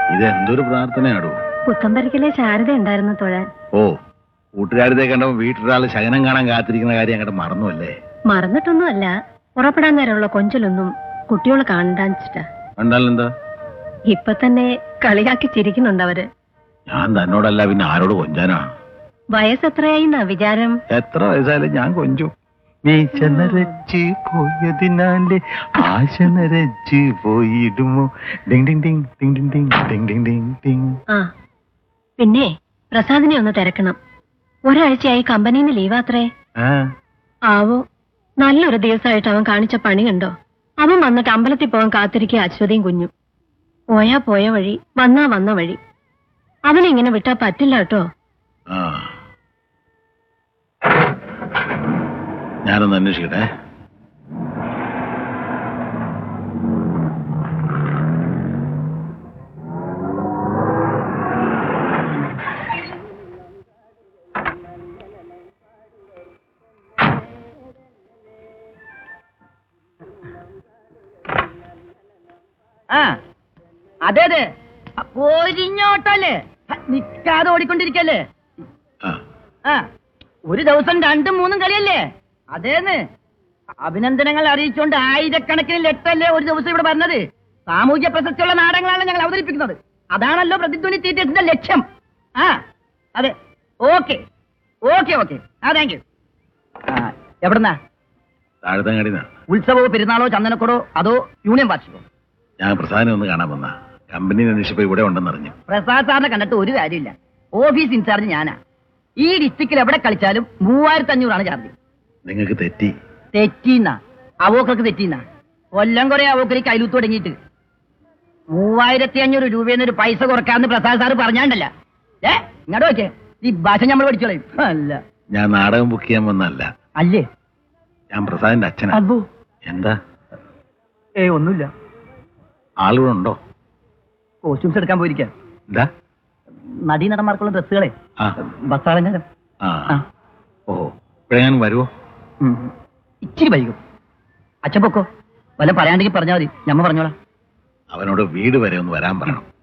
ഇത് എന്തൊരു പ്രാർത്ഥനയാടോ പുത്തമ്പരിക്കലെ ശാരദ ഉണ്ടായിരുന്നു തൊഴാൻ ഓ കൂട്ടുകാരത്തെ കണ്ടപ്പോ വീട്ടിലൊരാൾ ശകനം കാണാൻ കാത്തിരിക്കുന്ന കാര്യം അങ്ങോട്ട് മറന്നുവല്ലേ മറന്നിട്ടൊന്നുമല്ല പുറപ്പെടാൻ നേരമുള്ള കൊഞ്ചലൊന്നും കുട്ടികൾ കാണണ്ടാച്ചിട്ടാ കണ്ടാലെന്താ ഇപ്പൊ തന്നെ കളിയാക്കി ചിരിക്കുന്നുണ്ട് അവര് ഞാൻ തന്നോടല്ല പിന്നെ ആരോട് കൊഞ്ചാനാണ് വയസ്സെത്രയായിന്നാ വിചാരം എത്ര വയസ്സായാലും ഞാൻ കൊഞ്ചു മീശ നരച്ച് പോയതിനാല് ആശ നരച്ച് പോയിടുമോ ഡിങ് ഡിങ് ഡിങ് ഡിങ് ഡിങ് ഡിങ് ഡിങ് ഡിങ് ഡിങ് ഡിങ് ആ പിന്നെ പ്രസാദിനെ ഒന്ന് തിരക്കണം ഒരാഴ്ചയായി കമ്പനിന്ന് ലീവാത്രേ ആ ആവോ നല്ലൊരു ദിവസമായിട്ട് അവൻ കാണിച്ച പണി കണ്ടോ അവൻ വന്നിട്ട് അമ്പലത്തിൽ പോകാൻ കാത്തിരിക്കുക അശ്വതിയും കുഞ്ഞും പോയാ പോയ വഴി വന്നാ വന്ന വഴി അവനെ ഇങ്ങനെ വിട്ടാ പറ്റില്ല കേട്ടോ ആ ഞാനൊന്ന് അന്വേഷിക്കട്ടെ ആ അതെ അതെ പോരിഞ്ഞോട്ടല്ലേ നിക്കാതെ ഓടിക്കൊണ്ടിരിക്കല്ലേ ആ ആ ഒരു ദിവസം രണ്ടും മൂന്നും കളിയല്ലേ അതേന്ന് അഭിനന്ദനങ്ങൾ അറിയിച്ചുകൊണ്ട് ആയിരക്കണക്കിന് ലെറ്റല്ലേ ഒരു ദിവസം ഇവിടെ പറഞ്ഞത് സാമൂഹ്യ പ്രസക്തിയുള്ള നാടകങ്ങളാണ് ഞങ്ങൾ അവതരിപ്പിക്കുന്നത് അതാണല്ലോ പ്രതിധ്വനി തീറ്റേഴ്സിന്റെ ലക്ഷ്യം ആ അതെ ഓക്കെ ഓക്കെ ഓക്കെ ആ താങ്ക് യു എവിടുന്നാ താഴത്തങ്ങാടിന്നാ ഉത്സവമോ പെരുന്നാളോ ചന്ദനക്കുടോ അതോ യൂണിയൻ വാർഷികോ ഞാൻ പ്രസാദിനെ ഒന്ന് കാണാൻ വന്ന കമ്പനി അന്വേഷിച്ചപ്പോ ഇവിടെ ഉണ്ടെന്നറിഞ്ഞു പ്രസാദ് സാറിനെ കണ്ടിട്ട് ഒരു കാര്യമില്ല ഓഫീസ് ഇൻചാർജ് ഞാനാ ഈ ഡിസ്ട്രിക്റ്റിൽ എവിടെ കളിച്ചാലും മൂവായിരത്തി അഞ്ഞൂറാണ് ചാർജ് നിങ്ങൾക്ക് തെറ്റി തെറ്റീന്ന അവോക്കൊക്കെ തെറ്റീന്ന കൊല്ലം കുറെ അവോക്കരി കയ്യിലൂത്ത് തുടങ്ങിയിട്ട് മൂവായിരത്തി അഞ്ഞൂറ് രൂപയെന്ന് ഒരു പൈസ കുറക്കാന്ന് പ്രസാദ് സാറ് പറഞ്ഞാണ്ടല്ല ഏ ഇങ്ങോട്ട് നോക്കേ ഈ ഭാഷ നമ്മൾ പഠിച്ചോളയും അല്ല ഞാൻ നാടകം ബുക്ക് ചെയ്യാൻ വന്നല്ല അല്ലേ ഞാൻ പ്രസാദിന്റെ അച്ഛനാ അല്ലോ എന്താ ഏ ഒന്നുമില്ല ആളുകളുണ്ടോ ഉണ്ടോ കോസ്റ്റ്യൂംസ് എടുക്കാൻ പോയിരിക്കാം എന്താ നടീ നടന്മാർക്കുള്ള ഡ്രസ്സുകളെ ആ ബസ്സാറഞ്ഞാലും ആ ആ. ഓഹോ ഇപ്പോഴെങ്ങാനും വരുമോ ഇച്ചിരി വൈകും അച്ഛൻ പൊക്കോ വല്ല പറയാണ്ടെങ്കിൽ പറഞ്ഞാൽ മതി ഞമ്മ പറഞ്ഞോളാം അവനോട് വീട് വരെ ഒന്ന് വരാൻ പറയണം